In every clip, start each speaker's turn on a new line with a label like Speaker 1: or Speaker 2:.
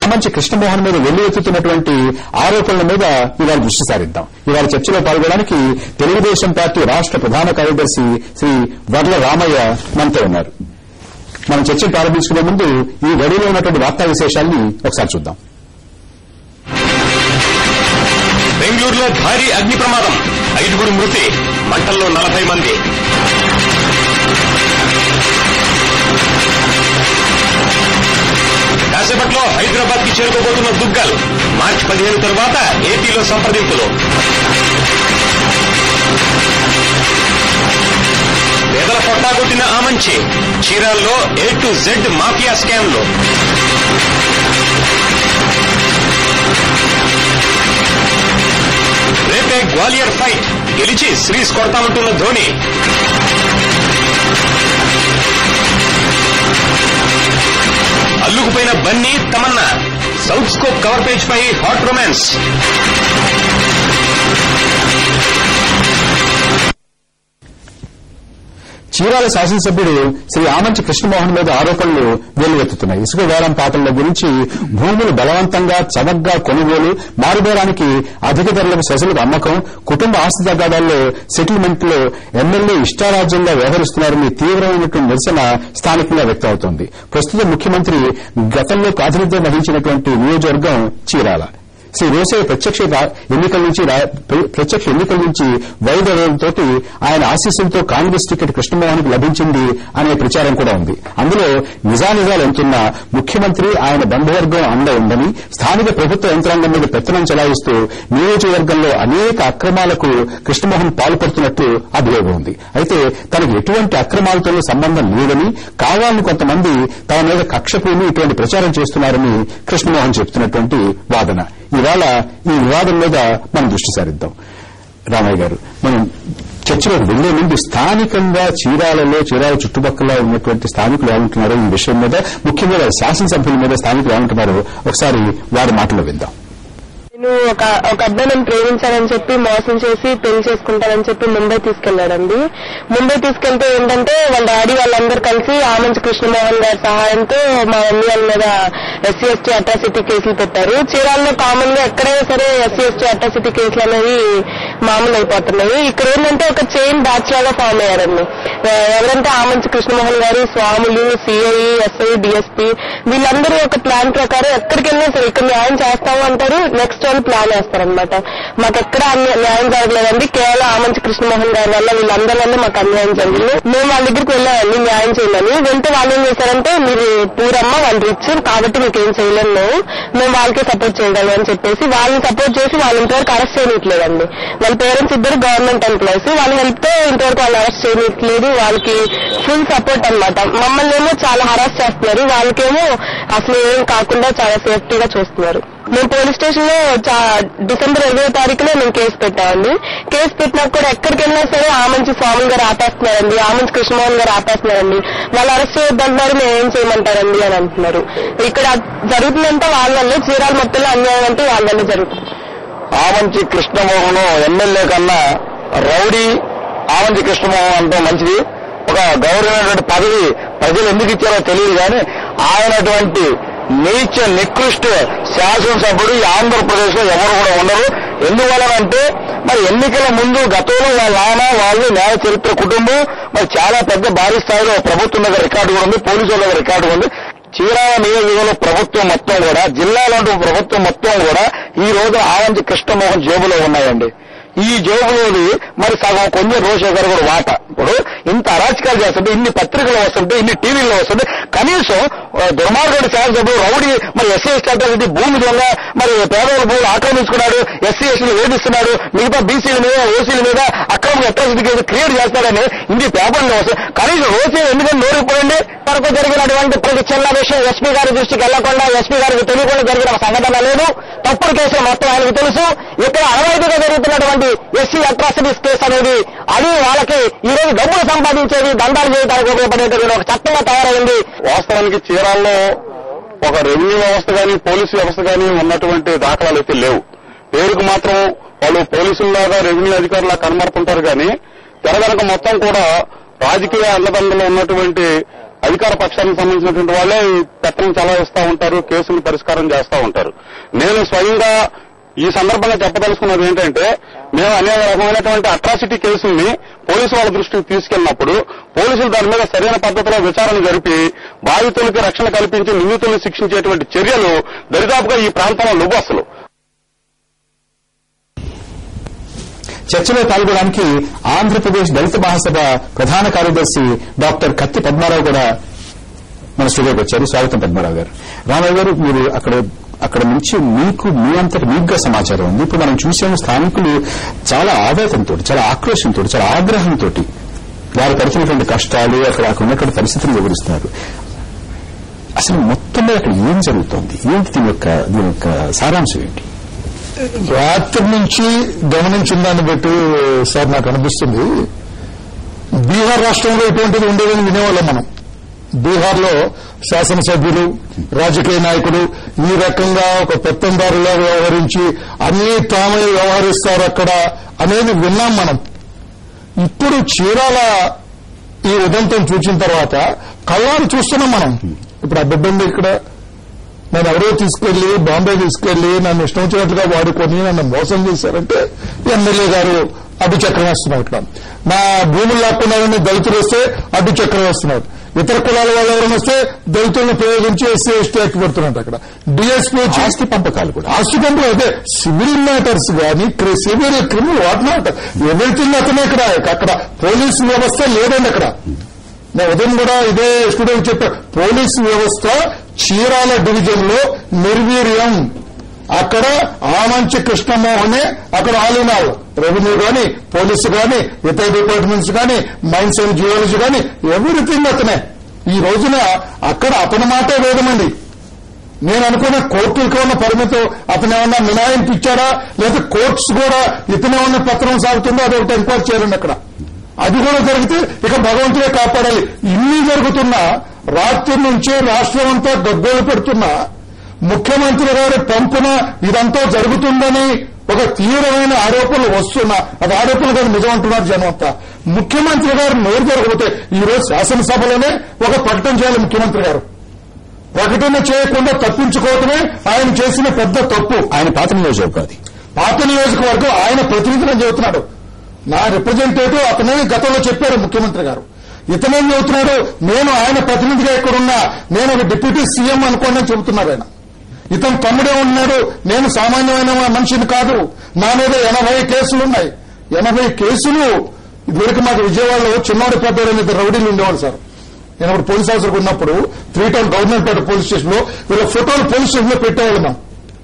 Speaker 1: ఆమంచి కృష్ణమోహన్ మీద వెల్లువెత్తుతున్నటువంటి ఆరోపణల మీద ఇవాళ దృష్టి సారిద్దాం ఇవాళ చర్చలో పాల్గొనడానికి తెలుగుదేశం పార్టీ రాష్ట్ర ప్రధాన కార్యదర్శి శ్రీ వర్ల రామయ్య మనతో ఉన్నారు మనం చర్చ ప్రారంభించుకునే ముందు ఈ గడిలో ఉన్నటువంటి వార్తా విశేషాల్ని ఒకసారి చూద్దాం
Speaker 2: బెంగళూరులో భారీ అగ్ని ప్రమాదం ఐదుగురు మృతి మంటల్లో నలభై మంది కాసేపట్లో హైదరాబాద్ కి చేరుకోబోతున్న దుగ్గల్ మార్చి పదిహేను తర్వాత ఏపీలో సంప్రదింపులు పేదల పొట్టాగొట్టిన ఆమంచి చీరాల్లో ఏ టు జెడ్ మాఫియా స్కామ్లు రేపే గ్వాలియర్ ఫైట్ గెలిచి సిరీస్ కొడతామంటున్న ధోని అల్లుకుపోయిన Bunny Tamannaah south scope cover page పై హాట్ రొమాన్స్
Speaker 1: చీరాల శాసనసభ్యుడు శ్రీ ఆమంచి కృష్ణమోహన్ మీద ఆరోపణలు వెల్లువెత్తుతున్నాయి ఇసుక వేలం పాటల గురించి భూములు బలవంతంగా చవగ్గా కొనుగోలు మారుబేరానికి అధిక ధరలకు సెసలకు అమ్మకం కుటుంబ ఆస్తి తగాదాల్లో సెటిల్మెంట్లో ఎమ్మెల్యే ఇష్టారాజ్యంగా వ్యవహరిస్తున్నారని తీవ్రమైనటువంటి నిరసన స్థానికంగా వ్యక్తమవుతోంది ప్రస్తుత ముఖ్యమంత్రి గతంలో ప్రాతినిధ్యం వహించినటువంటి నియోజకవర్గం చీరాల శ్రీ రోసే ప్రత్యక్ష రా- ఎన్నికల నుంచి రా- ప్ర- ప్రత్యక్ష ఎన్నికల నుంచి వైదవ్యంతో ఆయన ఆశీస్సులతో కాంగ్రెస్ టికెట్ కృష్ణమోహన్ కు లభించింది అనే ప్రచారం కూడా ఉంది అందులో నిజానిజాలు ఎంతున్నా ముఖ్యమంత్రి ఆయన బంధువర్గం అండ ఉందని స్థానిక ప్రభుత్వ యంత్రాంగం మీద పెత్తనం చెలాయిస్తూ నియోజకవర్గంలో అనేక అక్రమాలకు కృష్ణమోహన్ పాల్పడుతున్నట్లు అభియోగం ఉంది అయితే తనకు ఎటువంటి అక్రమాలతోనూ సంబంధం లేదని కావాలని కొంతమంది తమ మీద కక్ష పూని ఇటువంటి ప్రచారం చేస్తున్నారని కృష్ణమోహన్ చెబుతున్నటువంటి వాదన ఇవాళ ఈ వివాదం మీద మనం దృష్టి సారిద్దాం రామయ్య గారు మనం చర్చలోకి వెళ్లే ముందు స్థానికంగా చీరాలలో చీరాల చుట్టుపక్కల ఉన్నటువంటి స్థానికులు ఏమంటున్నారో ఈ విషయం మీద ముఖ్యంగా వారి శాసనసభ్యుల మీద స్థానికులు ఏమంటున్నారో ఒకసారి వారి మాటలో విందాం
Speaker 3: నేను ఒక ఒక అబ్బాయి నన్ను ప్రేమించానని చెప్పి మోసం చేసి పెళ్లి చేసుకుంటానని చెప్పి ముంబై తీసుకెళ్లాడండి ముంబై తీసుకెళ్తే ఏంటంటే వాళ్ళ డాడీ వాళ్ళందరూ కలిసి ఆమంచి కృష్ణమోహన్ గారి సహాయంతో మా మమ్మీ వాళ్ళ మీద ఎస్సీ ఎస్టీ అట్రాసిటీ కేసులు పెట్టారు చీరాల్లో కామన్ గా ఎక్కడైనా సరే ఎస్సీ ఎస్టీ అట్రాసిటీ కేసులు అనేవి మామూలు అయిపోతున్నాయి ఇక్కడ ఏంటంటే ఒక చైన్ బ్యాచ్ లాగా ఫామ్ అయ్యారండి ఆ, ఎవరంటే ఆమంచి కృష్ణమోహన్ గారు స్వాములు సిఐ ఎస్ఐ డిఎస్పీ వీళ్ళందరూ ఒక ప్లాన్ ప్రకారం ఎక్కడికి వెళ్ళినా సరే ఇక్కడ న్యాయం చేస్తాము అంటారు నెక్స్ట్ వాళ్ళు ప్లాన్ వేస్తారనమాట మాకు ఎక్కడ అన్య- న్యాయం జరగలేదండి కేవలం ఆమంచి కృష్ణమోహన్ గారి వల్ల వీళ్ళందరి వల్ల మాకు అన్యాయం జరిగింది మేము వాళ్ళ దగ్గరికి వెళ్ళామండి న్యాయం చేయమని వెళ్తే వాళ్ళు ఏం చేశారంటే మీరు పూరమ్మ వాళ్ళు రిచ్ కాబట్టి మీకు ఏం చేయలేము మేము మేము వాళ్ళకే సపోర్ట్ చేయగలం అని చెప్పేసి వాళ్ళని సపోర్ట్ చేసి వాళ్ళు ఇంతవరకు అరెస్ట్ చేయనట్లేదండి వాళ్ళ పేరెంట్స్ ఇద్దరు గవర్నమెంట్ ఎంప్లాయీస్ వాళ్ళ హెల్ప్ తో ఇంతవరకు వాళ్ళు అరెస్ట్ చేయనట్లేదు వాళ్ళకి ఫుల్ సపోర్ట్ అన్నమాట మమ్మల్ని ఏమో చాలా హరాస్ చేస్తున్నారు వాళ్ళకేమో అసలు ఏం కాకుండా చాలా సేఫ్టీగా చూస్తున్నారు మేము పోలీస్ స్టేషన్ లో చా- డిసెంబర్ ఇరవై తారీఖులో మేము కేసు పెట్టామండి కేసు పెట్టినా కూడా ఎక్కడికి వెళ్ళినా సరే ఆమంచి స్వామి గారు ఆపేస్తున్నారండి ఆమంచి కృష్ణమోహన్ గారు ఆపేస్తున్నారండి వాళ్ళు అరెస్ట్ చేయొద్దంటున్నారు మేము ఏం చేయమంటారండి అని అంటున్నారు ఇక్కడ జరుగుతుందంటే వాళ్ళ వల్లే చీరాల మొత్తంలో అన్యాయం అంటే వాళ్ళ వల్లే జరుగుతుంది
Speaker 4: ఆమంచి కృష్ణమోహన్ ఎమ్మెల్యే కన్నా రౌడీ ఆమంచి కృష్ణమోహన్ అంటే మంచిది ఒక గౌరవమైనటువంటి పదవి ప్రజలు ఎందుకు ఇచ్చారో తెలియదు కానీ ఆయనటువంటి నీచ నికృష్ట శాసనసభ్యుడు ఈ ఆంధ్రప్రదేశ్ లో ఎవరు కూడా ఉండరు ఎందువలనంటే మరి ఎన్నికల ముందు గతంలో వాళ్ళ నాన్న వాళ్ళు న్యాయ చరిత్ర కుటుంబం మరి చాలా పెద్ద భారీ స్థాయిలో ప్రభుత్వం దగ్గర రికార్డు కూడా ఉంది పోలీసుల దగ్గర రికార్డు కూడా ఉంది చీరాల నియోజకవర్గంలో ప్రభుత్వం మొత్తం కూడా జిల్లాలో ప్రభుత్వం మొత్తం కూడా ఈ రోజు ఆవంతి కృష్ణమోహన్ జేబులో ఉన్నాయండి ఈ జేబులోది మరి సగం కొంచెం రోషేఖర్ కూడా వాట ఇప్పుడు ఇంత అరాచకాలు చేస్తుంటే ఇన్ని పత్రికలు వస్తుంటే ఇన్ని టీవీల్లో వస్తుంటే కనీసం ఆ, దుర్మార్గుడి శాసనసభ్యుడు రౌడీ మరి ఎస్సీ ఎస్టీ భూమి దొంగ మరి పేదవాళ్ళ భూములు ఆక్రమించుకున్నాడు ఎస్సీ ఎస్టీలు వేధిస్తున్నాడు మిగతా బీసీల మీద ఓసీల మీద అక్రమ అట్రాసిటీ కేసు క్రియేట్ చేస్తాడని ఇన్ని పేపర్లు వస్తాయి కనీసం రోజు ఎందుకంటే నోరిపోయింది వరకు జరిగినటువంటి ప్రతి చిన్న విషయం ఎస్పీ గారి దృష్టికి వెళ్లకుండా ఎస్పీ గారికి తెలియకుండా జరిగిన ఒక సంఘటన లేదు తప్పుడు కేసులు మొత్తం ఆయనకు తెలుసు ఇక్కడ అనవైతిగా జరుగుతున్నటువంటి ఎస్సీ అట్రాసిటీస్ కేసు అనేది అది వాళ్ళకి ఈ రోజు డబ్బులు సంపాదించేది దండాలు చేయడానికి ఉపయోగపడేటువంటి ఒక చట్టంగా తయారైంది వాస్తవానికి చీరాల్లో ఒక రెవెన్యూ వ్యవస్థ కానీ పోలీసు వ్యవస్థ కానీ ఉన్నటువంటి దాఖలాలు అయితే లేవు పేరుకు మాత్రం వాళ్ళు పోలీసుల్లాగా రెవెన్యూ అధికారులా కనబడుతుంటారు కానీ తెర వెనక మొత్తం కూడా రాజకీయ అండదండలో ఉన్నటువంటి అధికార పక్షానికి సంబంధించినటువంటి వాళ్ళే ఈ పెత్తనం చలాయిస్తా ఉంటారు కేసులు పరిష్కారం చేస్తా ఉంటారు నేను స్వయంగా ఈ సందర్భంగా చెప్పదలుచుకున్నది ఏంటంటే మేము అనేక రకమైనటువంటి అట్రాసిటీ కేసుల్ని పోలీసు వాళ్ళ దృష్టికి తీసుకెళ్లినప్పుడు పోలీసులు దాని మీద సరైన పద్ధతిలో విచారణ జరిపి బాధితులకి రక్షణ కల్పించి నిందితులను శిక్షించేటువంటి చర్యలు దరిదాపుగా ఈ ప్రాంతంలో నువ్వు అసలు
Speaker 1: చర్చలో పాల్గొనడానికి ఆంధ్రప్రదేశ్ దళిత మహాసభ ప్రధాన కార్యదర్శి డాక్టర్ కత్తి పద్మారావు కూడా మన స్టూడియోకి వచ్చారు స్వాగతం పద్మారావు గారు రామయ్య గారు మీరు అక్కడ అక్కడ నుంచి మీకు మీ అంతటి మీకుగా సమాచారం ఉంది ఇప్పుడు మనం చూసాము స్థానికులు చాలా ఆవేదనతో చాలా ఆక్రోశంతో చాలా ఆగ్రహంతో వారు పడుతున్నటువంటి కష్టాలు అక్కడ అక్కడ ఉన్నటువంటి పరిస్థితులు వివరిస్తున్నారు అసలు మొత్తంలో అక్కడ ఏం జరుగుతోంది ఏంటి దీని యొక్క దీని యొక్క సారాంశం ఏంటి
Speaker 5: రాత్రి నుంచి గమనించిన దాన్ని బట్టి సార్ నాకు అనిపిస్తుంది బీహార్ రాష్ట్రంలో ఇటువంటిది ఉండేదని వినేవాళ్ళం మనం బీహార్లో శాసనసభ్యులు రాజకీయ నాయకులు ఈ రకంగా ఒక పెత్తందారులా వ్యవహరించి అన్ని తామే వ్యవహరిస్తారు అక్కడ అనేది విన్నాం మనం ఇప్పుడు చీరాల ఈ ఉదంతం చూసిన తర్వాత కళ్ళారు చూస్తున్నాం మనం ఇప్పుడు ఆ బిడ్డ ఉంది ఇక్కడ నన్ను ఎవరో తీసుకెళ్లి బాంబే తీసుకెళ్లి నన్ను ఇష్టం వచ్చినట్లుగా వాడుకొని నన్ను మోసం చేశారంటే ఎమ్మెల్యే గారు అడ్డు చక్రం వేస్తున్నారు ఇక్కడ నా భూములు లాక్కున్నారని దళితులు వస్తే అడ్డు చక్రం వేస్తున్నారు ఇతర కులాల వాళ్ళు ఎవరైనా వస్తే దళితులను ప్రయోగించి ఎస్సీ ఎస్టీ యాక్ట్ పెడుతున్నట్టు అక్కడ డిఎస్పీ వచ్చి
Speaker 1: ఆస్తి పంపకాలు కూడా
Speaker 5: ఆస్తి పంపులు అయితే సివిల్ మ్యాటర్స్ కానీ civil criminal what not everything అతనే ఇక్కడ అక్కడ పోలీసు వ్యవస్థ లేదండి అక్కడ నేను ఉదయం కూడా ఇదే స్టూడెంట్ చెప్పా పోలీసు వ్యవస్థ చీరాల డివిజన్ లో నిర్వీర్యం అక్కడ ఆమంచి కృష్ణమోహనే అక్కడ ఆలినావు రెవెన్యూ కానీ పోలీసు కానీ ఇతర డిపార్ట్మెంట్స్ కానీ మైన్స్ అండ్ జియాలజీ కానీ ఎవ్రీథింగ్ అతనే ఈ రోజున అక్కడ అతని మాటే వేదమండి నేను అనుకున్న కోర్టులకు ఉన్న పరిమితం అతను ఏమన్నా మినాయింపు ఇచ్చారా లేదా కోర్ట్స్ కూడా ఇతనే ఉన్న పత్రం సాగుతుందో అది ఒకటి ఎంక్వైరీ చేయాలండి అక్కడ అది కూడా జరిగితే ఇక భగవంతుడే కాపాడాలి ఇన్ని జరుగుతున్నా రాత్రి నుంచి రాష్ట్రం అంతా గగ్గోలు పెడుతున్నా ముఖ్యమంత్రి గారి పంపున ఇదంతా జరుగుతుందని ఒక తీవ్రమైన ఆరోపణలు వస్తున్నా అది ఆరోపణలు కాదు నిజం అంటున్నారు జనం అంతా ముఖ్యమంత్రి గారు నోరు జరగకపోతే ఈ రోజు శాసనసభలోనే ఒక ప్రకటన చేయాలి ముఖ్యమంత్రి గారు ప్రకటన చేయకుండా తప్పించుకోవటమే ఆయన చేసిన పెద్ద తప్పు
Speaker 1: ఆయన పాత నియోజకవర్గం అది
Speaker 5: పాత నియోజకవర్గం ఆయన ప్రతినిధులను చెబుతున్నాడు నా రిప్రజెంటేటివ్ అతనే గతంలో చెప్పారు ముఖ్యమంత్రి గారు ఇతనేం చెబుతున్నాడు నేను ఆయన ప్రతినిధిగా ఎక్కడున్నా నేను ఒక డిప్యూటీ సీఎం అనుకోండి అని చెబుతున్నారు ఆయన ఇతను తమ్ముడే ఉన్నాడు నేను సామాన్యమైన మనిషిని కాదు నా మీద ఎనభై కేసులు ఉన్నాయి ఎనభై కేసులు ఇదివరకు మాకు విజయవాడలో చిన్నవాడి పెద్దవాడు మీద రౌడీలు ఉండేవాడు సార్ నేను అప్పుడు పోలీస్ ఆఫీసర్ ఉన్నప్పుడు త్రీ టౌన్ గవర్నమెంట్ పేట పోలీస్ స్టేషన్ లో వీళ్ళ ఫోటోలు పోలీస్ స్టేషన్ లో పెట్టేవాళ్ళు మనం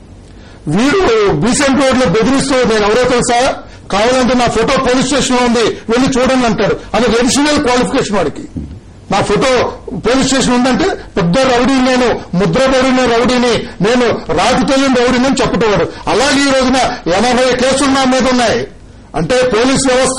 Speaker 5: వీడు బీసెంట్ రోడ్ లో బెదిరిస్తూ నేను ఎవరో తెలుసా కావాలంటే నా ఫోటో పోలీస్ స్టేషన్ లో ఉంది వెళ్ళి చూడండి అంటాడు అది అడిషనల్ క్వాలిఫికేషన్ వాడికి నా ఫోటో పోలీస్ స్టేషన్ ఉందంటే పెద్ద రౌడీ నేను ముద్రపడిన రౌడీని నేను రాకు తెలియని రౌడీని అని చెప్పుకోవాడు అలాగే ఈ రోజున ఎనభై కేసులు నా మీద ఉన్నాయి అంటే పోలీస్ వ్యవస్థ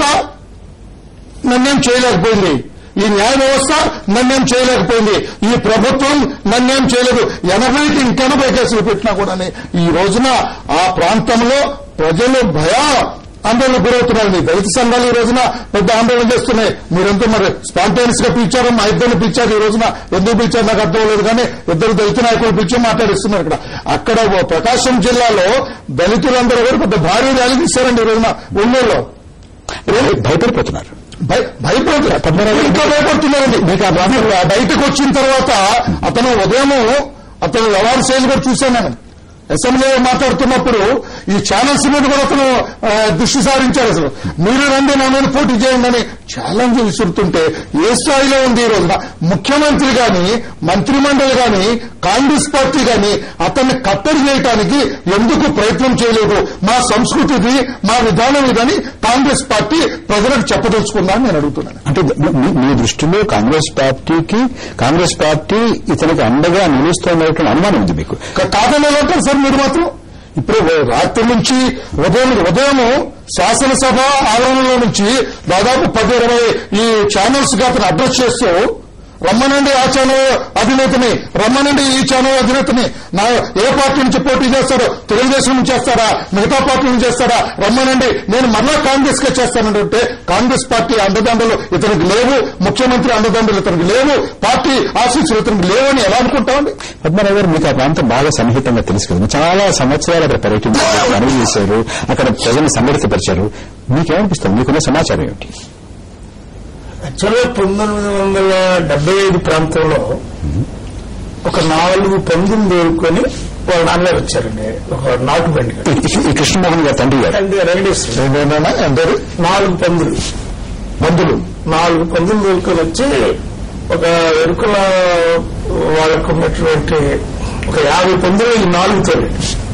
Speaker 5: నన్నేం చేయలేకపోయింది ఈ న్యాయ వ్యవస్థ నన్నేం చేయలేకపోయింది ఈ ప్రభుత్వం నన్నేం చేయలేదు ఎనభైకి ఇంకెనభై కేసులు పెట్టినా కూడా ఈ రోజున ఆ ప్రాంతంలో ప్రజలు భయ ఆందోళన గురవుతున్నారండి దళిత సంఘాలు ఈ రోజున పెద్ద ఆందోళన చేస్తున్నాయి మీరంతా మరి స్పాంటేనియస్ గా పిలిచారు మా ఇద్దరిని పిలిచారు ఈ రోజున ఎందుకు పిలిచారు నాకు అర్థం లేదు కానీ ఇద్దరు దళిత నాయకులు పిలిచి మాట్లాడిస్తున్నారు ఇక్కడ అక్కడ ఓ ప్రకాశం జిల్లాలో దళితులందరూ కూడా పెద్ద భారీ ర్యాలీ తీశారండి ఈ రోజున ఒంగోలులో
Speaker 1: భయపడిపోతున్నారు
Speaker 5: భయ- భయపడుతున్నారు ఇంకా భయపడుతున్నారండి మీకు ఆ బాధ- ఆ బయటకు వచ్చిన తర్వాత అతను ఉదయం అతను వ్యవహార శైలి కూడా చూశాను నేను అసెంబ్లీలో మాట్లాడుతున్నప్పుడు ఈ ఛానల్స్ మీద కూడా అతను ఆ, దృష్టి సారించారు అసలు మీరు రండి నా మీద పోటీ చేయండి అని ఛాలెంజ్ విసురుతుంటే ఏ స్థాయిలో ఉంది ఈ రోజున ముఖ్యమంత్రి గాని మంత్రిమండలి గాని కాంగ్రెస్ పార్టీ గాని అతన్ని కట్టడి చేయడానికి ఎందుకు ప్రయత్నం చేయలేదు మా సంస్కృతిది మా విధానం ఇదని కాంగ్రెస్ పార్టీ ప్రజలకు చెప్పదలుచుకుందా అని నేను అడుగుతున్నాను
Speaker 1: అంటే మీ- మీ దృష్టిలో కాంగ్రెస్ పార్టీకి కాంగ్రెస్ పార్టీ ఇతనికి అండగా నిలుస్తోందనే అనుమానం ఉంది మీకు
Speaker 5: కా- కాదని ఎలా అంటారు సార్ మీరు మాత్రం ఇప్పుడు రాత్రి నుంచి ఉదయం ఉదయం శాసనసభ ఆవరణలో నుంచి దాదాపు పది ఇరవై ఈ ఛానల్స్ గా అతను అడ్రస్ చేస్తూ రమ్మనండి ఆ ఛానల్ అధినేతని రమ్మనండి ఈ ఛానల్ అధినేతని నా ఏ పార్టీ నుంచి పోటీ చేస్తారో తెలుగుదేశం నుంచి చేస్తారా మిగతా పార్టీ నుంచి చేస్తారా రమ్మనండి నేను మరలా కాంగ్రెస్ కే చేస్తానంటే కాంగ్రెస్ పార్టీ అండదండలు ఇతనికి లేవు ముఖ్యమంత్రి అండదండలు ఇతనికి లేవు పార్టీ ఆశీస్సులు ఇతనికి లేవని ఎలా అనుకుంటామండి
Speaker 1: పద్మనాభ గారు మీకు ఆ ప్రాంతం బాగా సన్నిహితంగా తెలుసు కదా మీరు చాలా సంవత్సరాలు అక్కడ పర్యటించారు పనులు చేశారు అక్కడ ప్రజలను సంఘటితపరిచారు మీకేమనిపిస్తుంది మీకున్న సమాచారం ఏమిటి
Speaker 6: యాక్చువల్గా పంతొమ్మిది వందల డెబ్బై ఐదు ప్రాంతంలో ఒక నాలుగు పందులు దొరుకుని వాళ్ళ నాన్నగారు వచ్చారండి ఒక నాటు బండి
Speaker 1: ఈ- ఈ కృష్ణమోహన్ గారు తండ్రి గారు
Speaker 6: అంటే వెంకటేశ్వర
Speaker 5: ఏంటన్నా ఎందరు
Speaker 6: నాలుగు పందులు
Speaker 5: మందులు
Speaker 6: నాలుగు పందులు దొరుకుని వచ్చి ఒక ఎరుకల వాళ్ళకు ఉన్నటువంటి ఒక యాభై పందులు ఈ నాలుగు తోలి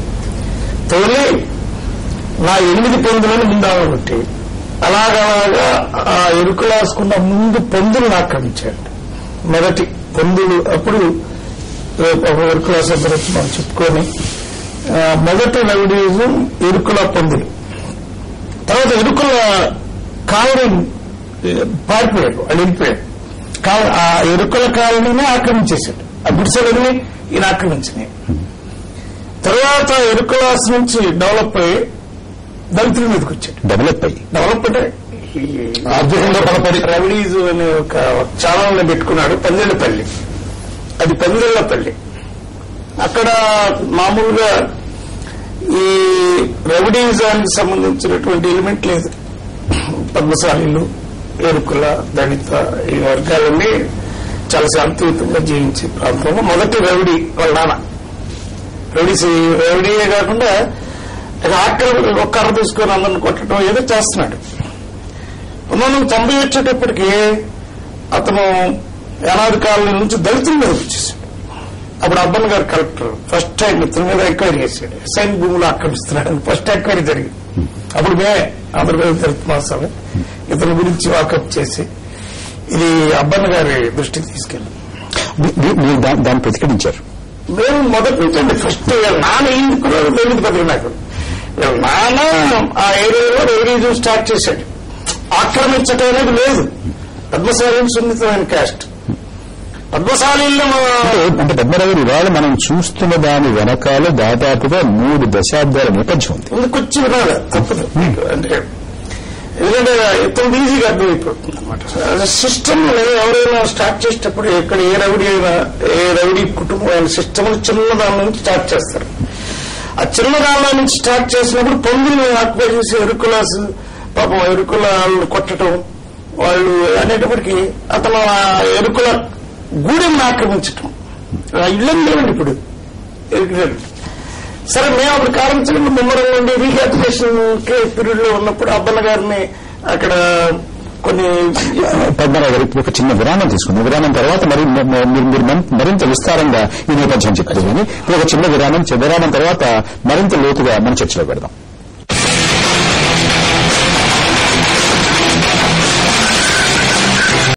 Speaker 6: తోలి నా ఎనిమిది పందులను ముందామబట్టి అలాగలాగా ఆ ఎరుకలాసుకున్న ముందు పందులను ఆక్రమించాడు మొదటి పందులు అప్పుడు ఒక ఎరుకుల సభ్యులు వచ్చి మనం చెప్పుకొని ఆ, మొదటి రౌడీజం ఎరుకుల పందులు తర్వాత ఎరుకుల కావడం పారిపోయాడు వాళ్ళు వెళ్ళిపోయాడు కా- ఆ ఎరుకల కాలనీనే ఆక్రమించేశాడు ఆ గుడిసెలని ఈయన ఆక్రమించినాయి తర్వాత ఎరుకలాస్ నుంచి డెవలప్ అయ్యి దళితుల మీదకి వచ్చాడు
Speaker 1: డెవలప్ అయ్యి
Speaker 6: డెవలప్ అంటే ఈ
Speaker 5: ఆర్థికంగా బలపడి
Speaker 6: రవడీజు అనే ఒక ఛానల్ని పెట్టుకున్నాడు పందిళ్ళపల్లి అది పందిళ్ళపల్లి అక్కడ మామూలుగా ఈ రవడీజానికి సంబంధించినటువంటి ఎలిమెంట్ లేదు పద్మశాలీలు ఎరుకుల దళిత ఈ వర్గాలన్నీ చాలా శాంతియుతంగా జీవించే ప్రాంతంలో మొదటి రౌడీ వాళ్ళ నాన్న రౌడీస్ రౌడీయే కాకుండా ఇక ఆక్రమణ ఒక కర్ర తీసుకొని అందరిని కొట్టడం ఏదో చేస్తున్నాడు పంతొమ్మిది తొంభై వచ్చేటప్పటికి అతను అనాది కాలం నుంచి దళితుల మీద వచ్చేసాడు అప్పుడు అబ్బన్ గారు కలెక్టర్ ఫస్ట్ టైం ఇతని మీద ఎంక్వైరీ చేశాడు సైన్ భూములు ఆక్రమిస్తున్నాడు ఫస్ట్ ఎంక్వైరీ జరిగింది అప్పుడు మే ఆంధ్రప్రదేశ్ దళిత మహాసభ ఇతని గురించి వాకప్ చేసి ఇది అబ్బన్ గారి దృష్టికి తీసుకెళ్ళాం
Speaker 1: మీ- మీ- మీరు దా- దాన్ని ప్రతిఘటించారు
Speaker 6: మేము మొదటి నుంచి అండి ఫస్ట్ వీళ్ళ నాన్న ఈయన కూడా తెలియదు పెద్ద నాకు వీళ్ళ నాన్న ఆ ఏరియాలో రేడియో స్టార్ట్ చేశాడు ఆక్రమించటం అనేది లేదు పద్మశాలి సున్నితమైన క్యాస్ట్ పద్మశాలీలో
Speaker 1: అంటే- అంటే పద్మరావు గారు ఇవాళ మనం చూస్తున్న దాని వెనకాల దాదాపుగా మూడు దశాబ్దాల నేపథ్యం ఉంది
Speaker 6: ముందుకు వచ్చి వినాలి తప్పదు అంటే ఎందుకంటే ఎంత ఈజీగా అర్థమైపోతుంది అనమాట సిస్టమ్ ఎవరైనా స్టార్ట్ చేసేటప్పుడు ఎక్కడ ఏ రౌడీ అయినా ఏ రౌడీ కుటుంబం సిస్టమ్ చిన్న దాని నుంచి స్టార్ట్ చేస్తారు ఆ చిన్న దానిలో నుంచి స్టార్ట్ చేసినప్పుడు పొందులు ఆక్యుపై చేసి ఎరుకులాస్ పాపం ఎరుకుల వాళ్ళని కొట్టడం వాళ్ళు అనేటప్పటికి అతను ఆ ఎరుకుల గూడెం ఆక్రమించటం ఆ ఇళ్ళని లేవండి ఇప్పుడు ఎరుకులు సరే మేము అప్పుడు కారణించడం ముమ్మరం నుండి రీహాబిలిటేషన్ పీరియడ్ లో ఉన్నప్పుడు అబ్బన్న గారిని అక్కడ కొన్ని
Speaker 1: పద్మరావు గారు ఇప్పుడు ఒక చిన్న విరామం తీసుకుందాం విరామం తర్వాత మరి మ- మ- మీరు మీరు మన్- మరింత విస్తారంగా ఈ నేపథ్యం చెప్తారు కానీ ఇప్పుడు ఒక చిన్న విరామం విరామం తర్వాత మరింత లోతుగా మన చర్చలో పెడదాం